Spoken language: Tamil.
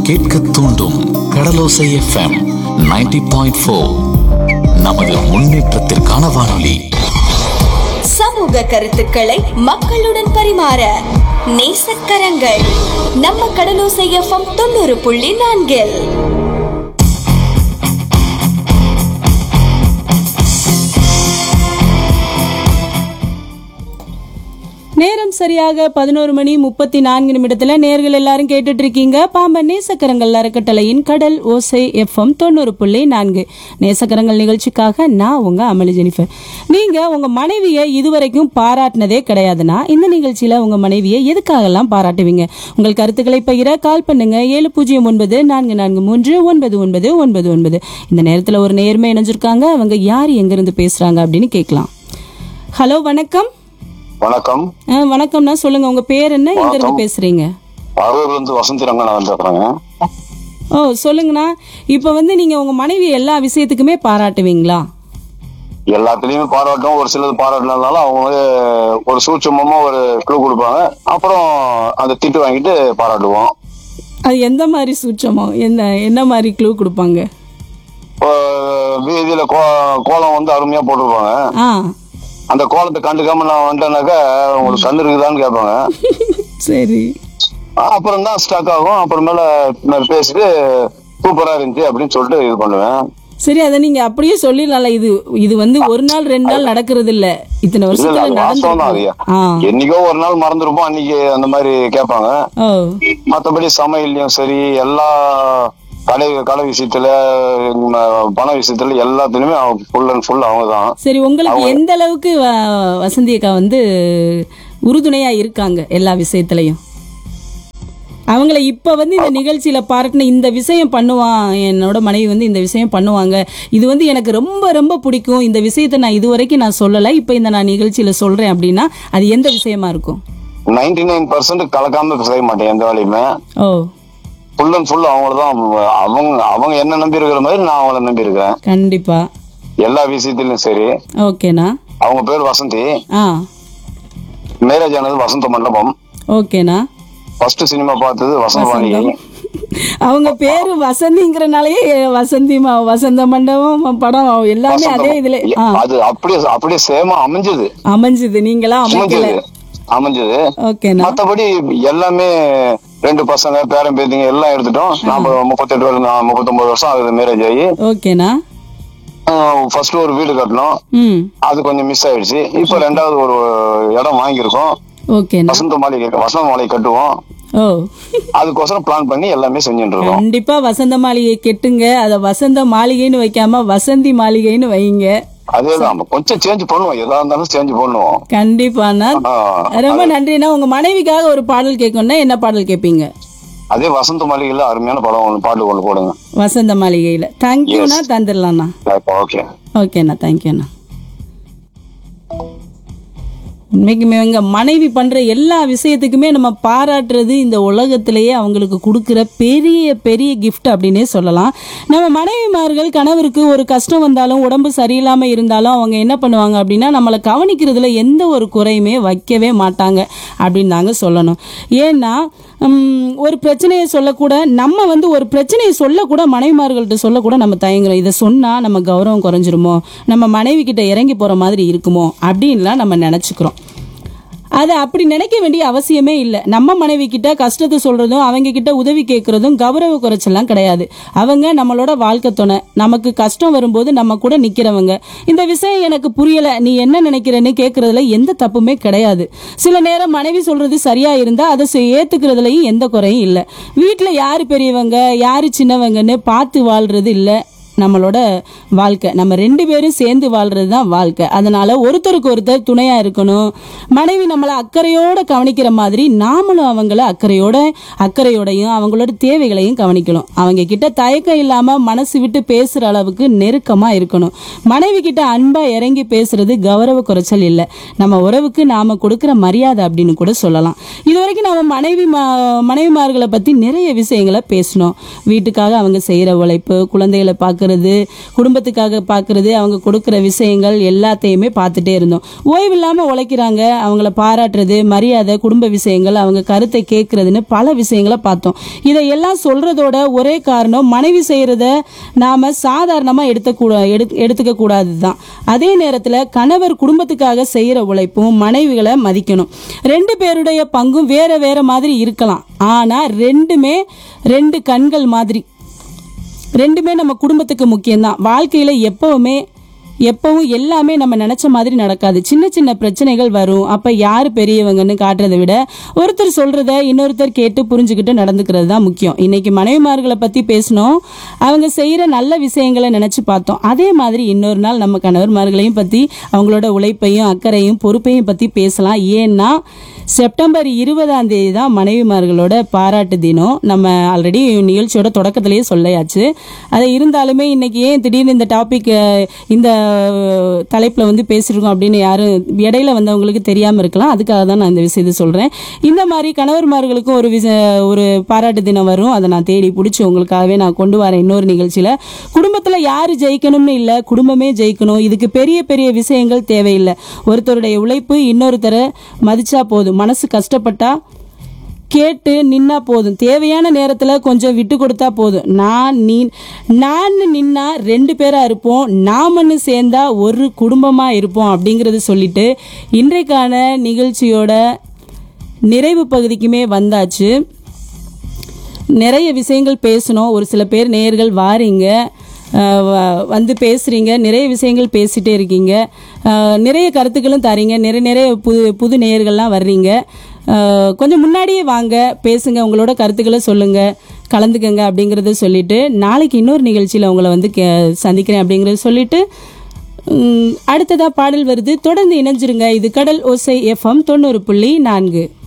கேட்க தூண்டும் கடலோசை எஃப்எம் 90.4 பாயிண்ட் ஃபோர் நமது முன்னேற்றத்திற்கான வானொலி சமூக கருத்துக்களை மக்களுடன் பரிமாற நேசக்கரங்கள் நம்ம கடலோசை எஃப்எம் தொண்ணூறு புள்ளி நான்கில் நேரம் சரியாக பதினோரு மணி முப்பத்தி நான்கு நிமிடத்துல நேர்கள் எல்லாரும் கேட்டுட்டு இருக்கீங்க பாம்பன் நேசக்கரங்கள் அறக்கட்டளையின் கடல் ஓசை எஃப்எம் தொண்ணூறு புள்ளி நான்கு நேசக்கரங்கள் நிகழ்ச்சிக்காக நான் உங்க அமளி ஜெனிஃபர் நீங்க உங்க மனைவியை இதுவரைக்கும் பாராட்டினதே கிடையாதுன்னா இந்த நிகழ்ச்சியில உங்க மனைவியை எதுக்காகலாம் பாராட்டுவீங்க உங்கள் கருத்துக்களை பகிர கால் பண்ணுங்க ஏழு பூஜ்ஜியம் ஒன்பது நான்கு நான்கு மூன்று ஒன்பது ஒன்பது ஒன்பது ஒன்பது இந்த நேரத்துல ஒரு நேர்மை இணைஞ்சிருக்காங்க அவங்க யார் எங்கிருந்து பேசுறாங்க அப்படின்னு கேட்கலாம் ஹலோ வணக்கம் வணக்கம் ஆ, வணக்கம்ண்ணா சொல்லுங்க உங்க பேர் என்ன எங்க இருந்து பேசுறீங்க அரூர்ல இருந்து வசந்தி ரங்கநாதன் பேசுறேங்க ஓ சொல்லுங்கண்ணா இப்போ வந்து நீங்க உங்க மனைவி எல்லா விஷயத்துக்குமே பாராட்டுவீங்களா எல்லாத்துலயுமே பாராட்டும் ஒரு சிலது பாராட்டினாலும் அவங்க வந்து ஒரு சூட்சமமா ஒரு க்ளூ கொடுப்பாங்க அப்புறம் அந்த திட்டு வாங்கிட்டு பாராட்டுவோம் அது எந்த மாதிரி சூட்சமோ என்ன என்ன மாதிரி க்ளூ கொடுப்பாங்க இப்போ வீதியில கோ கோலம் வந்து அருமையா போட்டிருப்பாங்க ஆ அந்த கோலத்தை கண்டுக்காம நான் வந்துட்டேனாக்கா உங்களுக்கு கண்ணு இருக்குதான்னு கேட்பாங்க சரி அப்புறம் தான் ஸ்டாக் ஆகும் அப்புறமேல நான் பேசிட்டு சூப்பரா இருந்துச்சு அப்படின்னு சொல்லிட்டு இது பண்ணுவேன் சரி அதை நீங்க அப்படியே சொல்லிடலாம்ல இது இது வந்து ஒரு நாள் ரெண்டு நாள் நடக்கிறது இல்ல இத்தனை இல்ல இல்ல, வருஷத்துல அது வாஸ்தவம் தான் அது நடந்திருக்கும் ஆ என்னைக்கோ ஒரு நாள் மறந்துருப்போம் அன்னைக்கு அந்த மாதிரி கேட்பாங்க ஓ மத்தபடி சமையல்லையும் சரி எல்லா கடை கடை விஷயத்துல உம், பண விஷயத்துல எல்லாத்துலயுமே ஃபுல் அண்ட் ஃபுல் அவங்க தான் சரி உங்களுக்கு எந்த அளவுக்கு வ- வசந்தி அக்கா வந்து உறுதுணையா இருக்காங்க எல்லா விஷயத்துலயும் அவங்கள இப்ப வந்து இந்த நிகழ்ச்சியில பாராட்டின இந்த விஷயம் பண்ணுவான் என்னோட மனைவி வந்து இந்த விஷயம் பண்ணுவாங்க இது வந்து எனக்கு ரொம்ப ரொம்ப பிடிக்கும் இந்த விஷயத்தை நான் இதுவரைக்கும் நான் சொல்லல இப்ப இந்த நான் நிகழ்ச்சியில சொல்றேன் அப்படின்னா அது எந்த விஷயமா இருக்கும் நைன்டி நைன் பர்சன்ட் கலக்காம செய்ய மாட்டேன் எந்த வேலையுமே ஓ ஃபுல் அண்ட் ஃபுல் அவங்கள தான் அவங்க அவங்க என்ன நம்பி இருக்கிற மாதிரி நான் அவங்கள நம்பி இருக்கிறேன் கண்டிப்பா எல்லா விஷயத்திலும் சரி ஓகேண்ணா அவங்க பேர் வசந்தி ஆ மேரேஜ் ஆனது வசந்த மண்டபம் ஓகேண்ணா ஃபர்ஸ்ட் சினிமா பார்த்தது வசந்த மாளிகை அவங்க பேரு வசந்திங்கிறனாலயே வசந்தி ம- வசந்த மண்டபம் படம் எல்லாமே அதே இதுல ஆ அது அப்படியே அப்படியே சேமா அமைஞ்சது அமைஞ்சுது நீங்களா அமைக்கல அமைஞ்சது அமைஞ்சது ஓகேண்ணா மத்தபடி எல்லாமே ரெண்டு பசங்க பேரன் பேத்திங்க எல்லாம் எடுத்துட்டோம் நாம முப்பத்தெட்டு வருஷம் நான் முப்பத்தொன்பது வருஷம் ஆகுது மேரேஜ் ஆகி ஓகேண்ணா ஃபர்ஸ்ட் ஒரு வீடு கட்டணும் ம் அது கொஞ்சம் மிஸ் ஆயிடுச்சு இப்போ ரெண்டாவது ஒரு இடம் வாங்கியிருக்கோம் ஓகேண்ணா வசந்த மாளிகை வசந்த மாளிகை கட்டுவோம் ஓ அதுக்கோசரம் பிளான் பண்ணி எல்லாமே செஞ்சுட்டு இருக்கோம் கண்டிப்பா வசந்த மாளிகை கெட்டுங்க அத வசந்த மாளிகைன்னு வைக்காம வசந்தி மாளிகைன்னு வைங்க அதேதான் கொஞ்சம் சேஞ்ச் பண்ணுவோம் எதா இருந்தாலும் சேஞ்ச் பண்ணுவோம் கண்டிப்பாண்ணா ஆ, ரொம்ப நன்றிண்ணா உங்க மனைவிக்காக ஒரு பாடல் கேட்கணும்னா என்ன பாடல் கேட்பீங்க அதே வசந்த மாளிகையில அருமையான படம் ஒன்று பாட்டு ஒன்று போடுங்க வசந்த மாளிகையில தேங்க்யூண்ணா தந்துடலாம்ண்ணா ஓகே ஓகேண்ணா தேங்க்யூண்ணா உண்மைக்குமே எங்க மனைவி பண்ற எல்லா விஷயத்துக்குமே நம்ம பாராட்டுறது இந்த உலகத்திலேயே அவங்களுக்கு கொடுக்குற பெரிய பெரிய கிஃப்ட் அப்படின்னே சொல்லலாம் நம்ம மனைவிமார்கள் கணவருக்கு ஒரு கஷ்டம் வந்தாலும் உடம்பு சரியில்லாம இருந்தாலும் அவங்க என்ன பண்ணுவாங்க அப்படின்னா நம்மளை கவனிக்கிறதுல எந்த ஒரு குறையுமே வைக்கவே மாட்டாங்க அப்படின்னு தாங்க சொல்லணும் ஏன்னா உம், ஒரு பிரச்சனையை சொல்லக்கூட நம்ம வந்து ஒரு பிரச்சனையை சொல்லக்கூட மனைவிமார்கள்ட்ட சொல்லக்கூட நம்ம தயங்குறோம் இதை சொன்னா நம்ம கௌரவம் குறைஞ்சிருமோ நம்ம மனைவி கிட்ட இறங்கி போற மாதிரி இருக்குமோ அப்படின்லாம் நம்ம நினைச்சுக்கிறோம் அது அப்படி நினைக்க வேண்டிய அவசியமே இல்லை நம்ம மனைவி கிட்ட கஷ்டத்தை சொல்றதும் அவங்க கிட்ட உதவி கேட்கறதும் கௌரவ குறைச்சல்லாம் கிடையாது அவங்க நம்மளோட வாழ்க்கை துணை நமக்கு கஷ்டம் வரும்போது நம்ம கூட நிக்கிறவங்க இந்த விஷயம் எனக்கு புரியல நீ என்ன நினைக்கிறேன்னு கேட்கறதுல எந்த தப்புமே கிடையாது சில நேரம் மனைவி சொல்றது சரியா இருந்தா அதை செ- ஏத்துக்கிறதுலயும் எந்த குறையும் இல்லை வீட்டுல யாரு பெரியவங்க யாரு சின்னவங்கன்னு பார்த்து வாழ்றது இல்லை நம்மளோட வாழ்க்கை நம்ம ரெண்டு பேரும் சேர்ந்து வாழ்றது தான் வாழ்க்கை அதனால ஒருத்தருக்கு ஒருத்தர் துணையா இருக்கணும் மனைவி நம்மளை அக்கறையோட கவனிக்கிற மாதிரி நாமளும் அவங்கள அக்கறையோட அக்கறையோடையும் அவங்களோட தேவைகளையும் கவனிக்கணும் அவங்க கிட்ட தயக்கம் இல்லாம மனசு விட்டு பேசுற அளவுக்கு நெருக்கமா இருக்கணும் மனைவி கிட்ட அன்பா இறங்கி பேசுறது கௌரவ குறைச்சல் இல்லை நம்ம உறவுக்கு நாம கொடுக்கிற மரியாதை அப்படின்னு கூட சொல்லலாம் இது வரைக்கும் நம்ம மனைவி மா- மனைவிமார்களை பத்தி நிறைய விஷயங்களை பேசணும் வீட்டுக்காக அவங்க செய்யற உழைப்பு குழந்தைகளை பார்க்கறது பார்க்கறது குடும்பத்துக்காக பார்க்கறது அவங்க கொடுக்குற விஷயங்கள் எல்லாத்தையுமே பார்த்துட்டே இருந்தோம் ஓய்வு இல்லாமல் உழைக்கிறாங்க அவங்கள பாராட்டுறது மரியாதை குடும்ப விஷயங்கள் அவங்க கருத்தை கேட்கறதுன்னு பல விஷயங்களை பார்த்தோம் இதையெல்லாம் சொல்றதோட ஒரே காரணம் மனைவி செய்கிறத நாம சாதாரணமாக எடுத்துக்கூட எடு எடுத்துக்க கூடாது தான் அதே நேரத்தில் கணவர் குடும்பத்துக்காக செய்கிற உழைப்பும் மனைவிகளை மதிக்கணும் ரெண்டு பேருடைய பங்கும் வேற வேற மாதிரி இருக்கலாம் ஆனால் ரெண்டுமே ரெண்டு கண்கள் மாதிரி ரெண்டுமே நம்ம குடும்பத்துக்கு முக்கியம்தான் வாழ்க்கையில் எப்பவுமே எப்பவும் எல்லாமே நம்ம நினைச்ச மாதிரி நடக்காது சின்ன சின்ன பிரச்சனைகள் வரும் அப்ப யார் பெரியவங்கன்னு காட்டுறதை விட ஒருத்தர் சொல்றத இன்னொருத்தர் கேட்டு புரிஞ்சுக்கிட்டு நடந்துக்கிறது தான் முக்கியம் இன்னைக்கு மனைவிமார்களை பத்தி பேசணும் அவங்க செய்யற நல்ல விஷயங்களை நினைச்சு பார்த்தோம் அதே மாதிரி இன்னொரு நாள் நம்ம கணவர்மார்களையும் பத்தி அவங்களோட உழைப்பையும் அக்கறையும் பொறுப்பையும் பத்தி பேசலாம் ஏன்னா செப்டம்பர் இருபதாம் தேதி தான் மனைவிமார்களோட பாராட்டு தினம் நம்ம ஆல்ரெடி நிகழ்ச்சியோட தொடக்கத்திலேயே சொல்லியாச்சு அது இருந்தாலுமே இன்னைக்கு ஏன் திடீர்னு இந்த டாபிக் இந்த தலைப்பில் வந்து பேசியிருக்கோம் அப்படின்னு யாரும் இடையில வந்தவங்களுக்கு தெரியாமல் இருக்கலாம் அதுக்காக தான் நான் இந்த விஷயத்தை சொல்கிறேன் இந்த மாதிரி கணவர்மார்களுக்கும் ஒரு விஷ ஒரு பாராட்டு தினம் வரும் அதை நான் தேடி பிடிச்சி உங்களுக்காகவே நான் கொண்டு வரேன் இன்னொரு நிகழ்ச்சியில் குடும்பத்தில் யார் ஜெயிக்கணும்னு இல்லை குடும்பமே ஜெயிக்கணும் இதுக்கு பெரிய பெரிய விஷயங்கள் தேவையில்லை ஒருத்தருடைய உழைப்பு இன்னொருத்தரை மதிச்சா போதும் மனசு கஷ்டப்பட்டா கேட்டு நின்னா போதும் தேவையான நேரத்தில் கொஞ்சம் விட்டு கொடுத்தா போதும் நான் நீ நான் நின்னா ரெண்டு பேரா இருப்போம் நாமன்னு சேர்ந்தா ஒரு குடும்பமா இருப்போம் அப்படிங்கறது சொல்லிட்டு இன்றைக்கான நிகழ்ச்சியோட நிறைவு பகுதிக்குமே வந்தாச்சு நிறைய விஷயங்கள் பேசணும் ஒரு சில பேர் நேயர்கள் வாரீங்க அஹ் வ- வந்து பேசுறீங்க நிறைய விஷயங்கள் பேசிட்டே இருக்கீங்க அஹ் நிறைய கருத்துக்களும் தரீங்க நிறைய நிறைய புது புது நேயர்கள்லாம் வர்றீங்க அஹ் கொஞ்சம் முன்னாடியே வாங்க பேசுங்க உங்களோட கருத்துக்களை சொல்லுங்க கலந்துக்கங்க அப்படிங்கறத சொல்லிட்டு நாளைக்கு இன்னொரு நிகழ்ச்சியில் உங்களை வந்து கே- சந்திக்கிறேன் அப்படிங்கறத சொல்லிட்டு உம், அடுத்ததா பாடல் வருது தொடர்ந்து இணைஞ்சிருங்க இது கடல் ஓசை எஃப்எம் தொண்ணூறு புள்ளி நான்கு